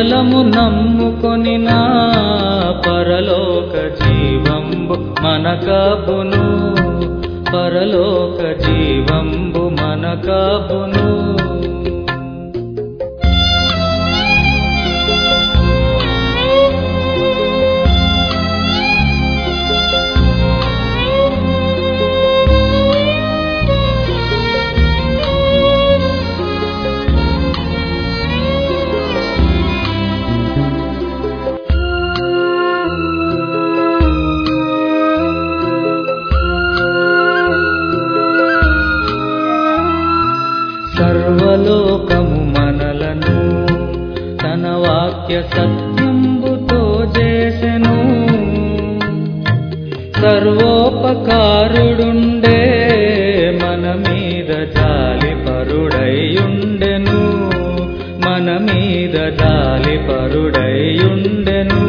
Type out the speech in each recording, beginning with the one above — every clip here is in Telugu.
కేవలము నమ్ముకొని నా పరలోక జీవంబు మనకబును పరలోక జీవంబు మనకబును సర్వలోకము మనలను తన వాక్య సత్యంబుతో చేసెను సర్వోపకారుడుండే మన మీద జాలి పరుడైయుండెను మన మీద జాలి పరుడైయుండెను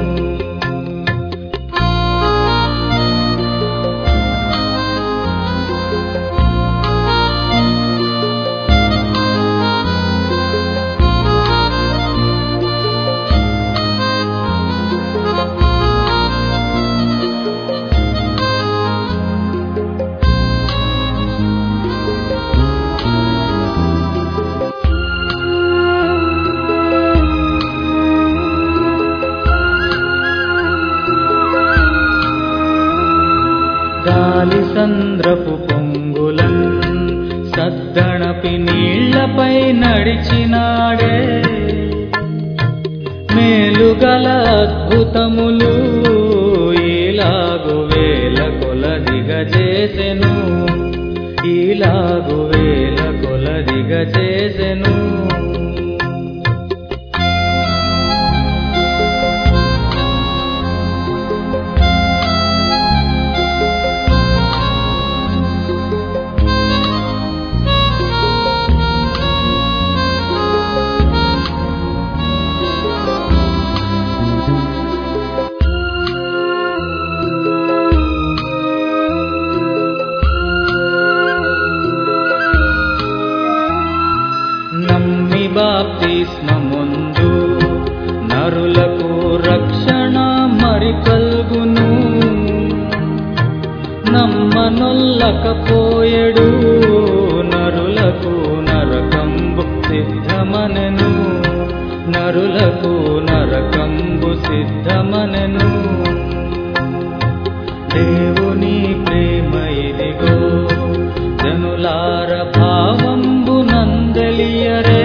గాలి సంద్రపు పొంగులన్ సద్దణపి నీళ్లపై నడిచినాడే మేలుగల అద్భుతములు ఈలాగు వేల కొలదిగ చేసెను ఈలాగు వేల కొలదిగ చేసెను నమ్మి బాప్తిస్మముందు నరులకు రక్షణ మరి కల్గును నమ్మనొల్లకపోయడు నరులకు నరకంబు సిద్ధమనెను నరులకు నరకంబు సిద్ధమనెను దేవుని ప్రేమ ఇదిగో జనులార భావంబు నందలియరే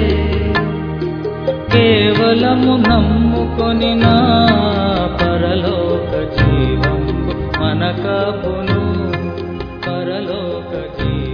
కేవలము నమ్ముకొని నా పరలోక జీవంబు మనకబును పరలోక జీవం